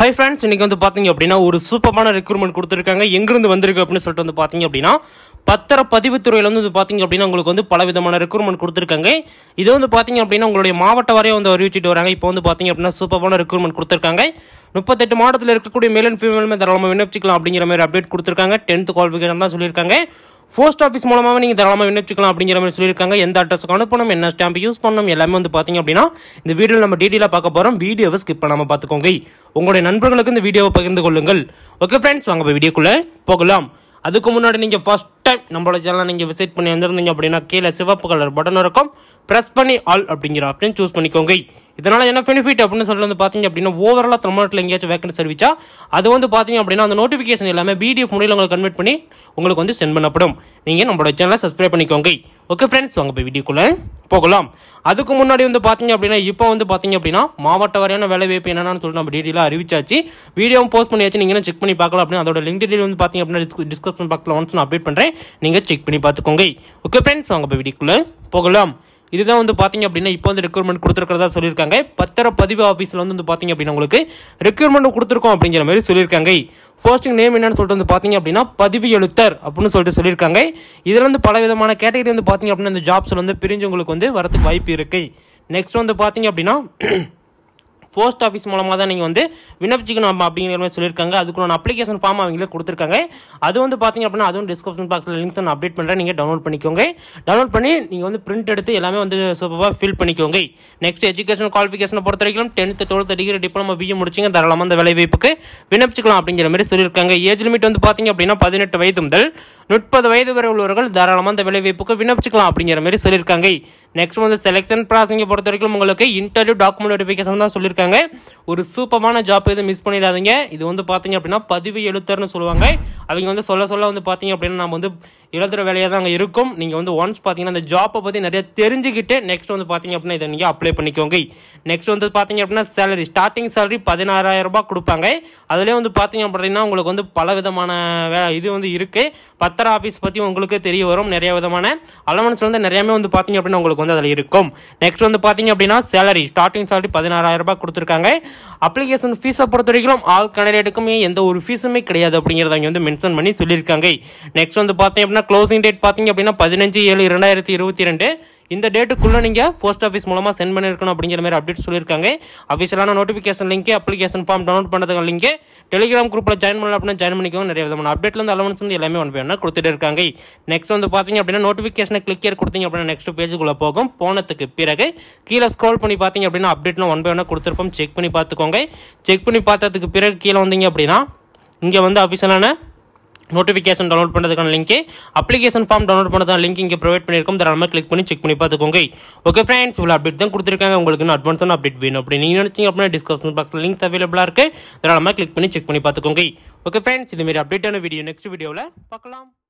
hi friends இன்னைக்கு வந்து பார்த்தீங்க அப்படின்னா ஒரு சூப்பரான ரெக்ரூட்மெண்ட் கொடுத்துருக்காங்க எங்கிருந்து வந்திருக்கு அப்படின்னு சொல்லிட்டு வந்து பார்த்தீங்க அப்படின்னா பத்திர பதிவுத்துறையில் வந்து வந்து பார்த்தீங்க அப்படின்னா உங்களுக்கு வந்து பல விதமான ரெக்ரூட்மெண்ட் கொடுத்துருக்காங்க இது வந்து பார்த்தீங்க அப்படின்னா உங்களுடைய மாவட்ட வரையும் வந்து அறிவிச்சிட்டு வராங்க இப்போ வந்து பார்த்தீங்க அப்படின்னா சூப்பரான ரெக்ரூட்மெண்ட் கொடுத்துருக்காங்க முப்பத்தெட்டு மாவட்டத்தில் இருக்கக்கூடிய மேல் அண்ட் ஃபீமேலுமே தாராளமாக விண்ணப்பிச்சிக்கலாம் அப்படிங்கிற மாதிரி அப்டேட் கொடுத்துருக்காங்க டென்த் குவாலிஃபிகேஷன் தான் சொல்லியிருக்காங்க போஸ்ட் ஆஃபீஸ் மூலமாக நீங்கள் தாராளமாக விண்ணப்பிச்சிக்கலாம் அப்படிங்கிற மாதிரி சொல்லியிருக்காங்க எந்த அட்ரஸ்க்கு அனுப்பணும் என்ன ஸ்டாம்ப் யூஸ் பண்ணணும் எல்லாமே வந்து பார்த்தீங்க அப்படின்னா இந்த வீடியோவில் நம்ம டீட்டெயிலாக பார்க்க போகிறோம் வீடியோவை ஸ்கிப் பண்ணாமல் பார்த்துக்கோங்க உங்களுடைய நண்பர்களுக்கு இந்த வீடியோவை பகிர்ந்து கொள்ளுங்கள் ஓகே ஃப்ரெண்ட்ஸ் வாங்க போய் வீடியோக்குள்ளே போகலாம் அதுக்கு முன்னாடி நீங்கள் ஃபர்ஸ்ட் டைம் நம்மளோட சேனலை நீங்கள் விசிட் பண்ணி வந்திருந்தீங்க அப்படின்னா கீழே சிவப்பு கலர் பட்டன் இருக்கும் ப்ரெஸ் பண்ணி ஆல் அப்படிங்கிற ஆப்ஷன் சூஸ் பண்ணிக்கோங்க இதனால் என்ன பெனிஃபிட் அப்படின்னு சொல்லி வந்து பார்த்தீங்க அப்படின்னா ஓவராலாக தமிழ்நாட்டில் எங்கேயாச்சும் வேக்கன்சி சர்வீச்சா அது வந்து பார்த்தீங்க அப்படின்னா அந்த நோட்டிஃபிகேஷன் எல்லாமே பிடிஎஃப் முறையில் உங்களுக்கு கன்வெர்ட் பண்ணி உங்களுக்கு வந்து சென்ட் பண்ணப்படும் நீங்கள் நம்மளோட சேனலை சப்ஸ்கிரைப் பண்ணிக்கோங்க ஓகே ஃப்ரெண்ட்ஸ் வாங்க போய் வீடியோக்குள்ளே போகலாம் அதுக்கு முன்னாடி வந்து பார்த்தீங்க அப்படின்னா இப்போ வந்து பார்த்தீங்க அப்படின்னா மாவட்ட வாரியான வேலை வாய்ப்பு என்னன்னு சொல்லிட்டு நம்ம டீட்டெயிலாக அறிவிச்சாச்சு வீடியோவும் போஸ்ட் பண்ணியாச்சு நீங்கள் செக் பண்ணி பார்க்கலாம் அப்படின்னு அதோட லிங்க் டீட்டெயில் வந்து பார்த்தீங்க அப்படின்னா டிஸ்கிரிப்ஷன் பாக்ஸில் ஒன்ஸ் நான் அப்டேட் பண்ணுறேன் நீங்கள் செக் பண்ணி பார்த்துக்கோங்க ஓகே ஃப்ரெண்ட்ஸ் வாங்க போய் வீடியோக்குள்ளே போகலாம் இதுதான் வந்து பார்த்தீங்க அப்படின்னா இப்போ வந்து ரெக்ரூட்மெண்ட் கொடுத்துருக்கிறதா சொல்லியிருக்காங்க பத்திர பதிவு ஆஃபீஸில் வந்து வந்து பார்த்தீங்க அப்படின்னா உங்களுக்கு ரெக்ரூட்மெண்ட் கொடுத்துருக்கோம் அப்படிங்கிற மாதிரி சொல்லியிருக்காங்க போஸ்டிங் நேம் என்னன்னு சொல்லிட்டு வந்து பார்த்தீங்க அப்படின்னா பதிவு எழுத்தர் அப்படின்னு சொல்லிட்டு சொல்லியிருக்காங்க இதில் வந்து பல விதமான கேட்டகரி வந்து பார்த்தீங்க அப்படின்னா இந்த ஜாப்ஸில் வந்து பிரிஞ்சு உங்களுக்கு வந்து வரதுக்கு வாய்ப்பு இருக்கு நெக்ஸ்ட் வந்து பார்த்தீங்க அப்படின்னா போஸ்ட் ஆஃபீஸ் மூலமாக தான் நீங்கள் வந்து விண்ணப்பிச்சிக்கணும் அப்படிங்கிற மாதிரி சொல்லியிருக்காங்க அதுக்குள்ள அப்ளிகேஷன் ஃபார்ம் அவங்களே கொடுத்துருக்காங்க அது வந்து பார்த்தீங்க அப்படின்னா அதுவும் டிஸ்கிரிப்ஷன் பாக்ஸில் லிங்க் நான் அப்டேட் பண்ணுறேன் நீங்கள் டவுன்லோட் பண்ணிக்கோங்க டவுன்லோட் பண்ணி நீங்கள் வந்து பிரிண்ட் எடுத்து எல்லாமே வந்து சூப்பராக ஃபில் பண்ணிக்கோங்க நெக்ஸ்ட் எஜுகேஷன் குவாலிஃபிகேஷனை பொறுத்த வரைக்கும் tenth twelfth degree diploma BA முடிச்சிங்க தாராளமாக அந்த வேலை வாய்ப்புக்கு விண்ணப்பிச்சிக்கலாம் அப்படிங்கிற மாதிரி சொல்லியிருக்காங்க ஏஜ் லிமிட் வந்து பார்த்தீங்க அப்படின்னா பதினெட்டு வயது முதல் முப்பது வயது வரை உள்ளவர்கள் தாராளமாக அந்த வேலை வாய்ப்புக்கு விண்ணப்பிச்சிக்கலாம் அப்படிங்கிற மாதிரி சொல்லியிருக்காங்க நெக்ஸ்ட் வந்து செலெக்ஷன் ப்ராசஸிங்கை பொறுத்த வரைக்கும் உங்களுக்கு இன்டர்வியூ டாக்குமெண்ட் வெரிஃபிகேஷன் தான் சொல்லியிருக்காங்க ஒரு சூப்பரான ஜாப் எதுவும் மிஸ் பண்ணிடாதீங்க இது வந்து பார்த்தீங்க அப்படின்னா பதிவு எழுத்தர்னு சொல்லுவாங்க அவங்க வந்து சொல்ல சொல்ல வந்து பார்த்தீங்க அப்படின்னா நம்ம வந்து எழுதுகிற வேலையாக தான் அங்கே இருக்கும் நீங்கள் வந்து ஒன்ஸ் பார்த்தீங்கன்னா அந்த ஜாப்பை பற்றி நிறைய தெரிஞ்சுக்கிட்டு நெக்ஸ்ட் வந்து பார்த்தீங்க அப்படின்னா இதை நீங்கள் அப்ளை பண்ணிக்கோங்க நெக்ஸ்ட் வந்து பார்த்தீங்க அப்படின்னா சேலரி ஸ்டார்டிங் சேலரி பதினாறாயிரம் ரூபாய் கொடுப்பாங்க அதுலேயே வந்து பார்த்தீங்க அப்படின்னா உங்களுக்கு வந்து பல விதமான வே- இது வந்து இருக்குது பத்திர ஆஃபீஸ் பற்றி உங்களுக்கு தெரிய வரும் நிறைய விதமான அலவன்ஸ் வந்து நிறையாமே வந்து பார்த்தீங்க அப்படின்னா உங்களுக்கு வந்து அதில் இருக்கும் நெக்ஸ்ட் வந்து பார்த்தீங்க அப்படின்னா சேலரி ஸ்டார்டிங் சேலரி பதினாறாயிரம் ரூபாய் கொடுத்துருக்காங்க அப்ளிகேஷன் ஃபீஸை பொறுத்த வரைக்கும் ஆல் கேண்டிடேட்டுக்குமே எந்த ஒரு ஃபீஸுமே கிடையாது அப்படிங்கிறத இங்கே வந்து மென்ஷன் பண்ணி சொல்லியிருக்காங்க நெக்ஸ்ட் வந்து பார்த்தீங்க அப்படின்னா க்ளோசிங் டேட் பார்த்தீங்க அப்படின்னா பதினஞ்சு ஏழு இரண்டாயிரத்தி இருபத்தி ரெண்டு இந்த டேட்டுக்குள்ளே நீங்கள் போஸ்ட் ஆஃபீஸ் மூலமாக சென்ட் பண்ணியிருக்கணும் அப்படிங்கிற மாதிரி அப்டேட் சொல்லியிருக்காங்க அஃபிஷியலான notification link application form download பண்ணுறதுக்கு லிங்க் டெலிகிராம் குரூப்பில் ஜாயின் பண்ணல அப்படின்னா ஜாயின் பண்ணிக்கோங்க நிறைய விதமான அப்டேட்லேருந்து அலவன்ஸ் வந்து எல்லாமே ஒன் பை கொடுத்துட்டு இருக்காங்க நெக்ஸ்ட் வந்து பார்த்தீங்க அப்படின்னா நோட்டிஃபிகேஷனை கிளிக் ஏர் கொடுத்தீங்க அப்படின்னா நெக்ஸ்ட் பேஜுக்குள்ளே போகும் போனதுக்கு பிறகு கீழே ஸ்க்ரோல் பண்ணி பார்த்தீங்க அப்படின்னா அப்டேட்லாம் ஒன் பை ஒன்னாக கொடுத்துருப்போம் செக் பண்ணி பார்த்துக்கோங்க செக் பண்ணி பார்த்ததுக்கு பிறகு கீழே வந்தீங்க அப்படின்னா இங்கே வந்து அஃபிஷியலான நோட்டிஃபிகேஷன் டவுன்லோட் பண்ணுறதுக்கான லிங்க் அப்ளிகேஷன் ஃபார்ம் டவுன்லோட் பண்ணுறதுக்கான லிங்க் இங்கே ப்ரொவைட் பண்ணியிருக்கோம் தாராளமாக கிளிக் பண்ணி செக் பண்ணி பார்த்துக்கோங்க ஓகே ஃப்ரெண்ட்ஸ் இவ்வளோ அப்டேட் தான் கொடுத்துருக்காங்க உங்களுக்கு இன்னும் அட்வான்ஸான அப்டேட் வேணும் அப்படி நீங்கள் நினச்சிங்க அப்படின்னா டிஸ்கிரிப்ஷன் பாக்ஸில் லிங்க் அவைலபிளாக இருக்குது தாராளமாக கிளிக் பண்ணி செக் பண்ணி பார்த்துக்கோங்க ஓகே ஃப்ரெண்ட்ஸ் இதுமாரி அப்டேட்டான வீடியோ நெக்ஸ்ட் வீடியோவில் பார்க்கலாம்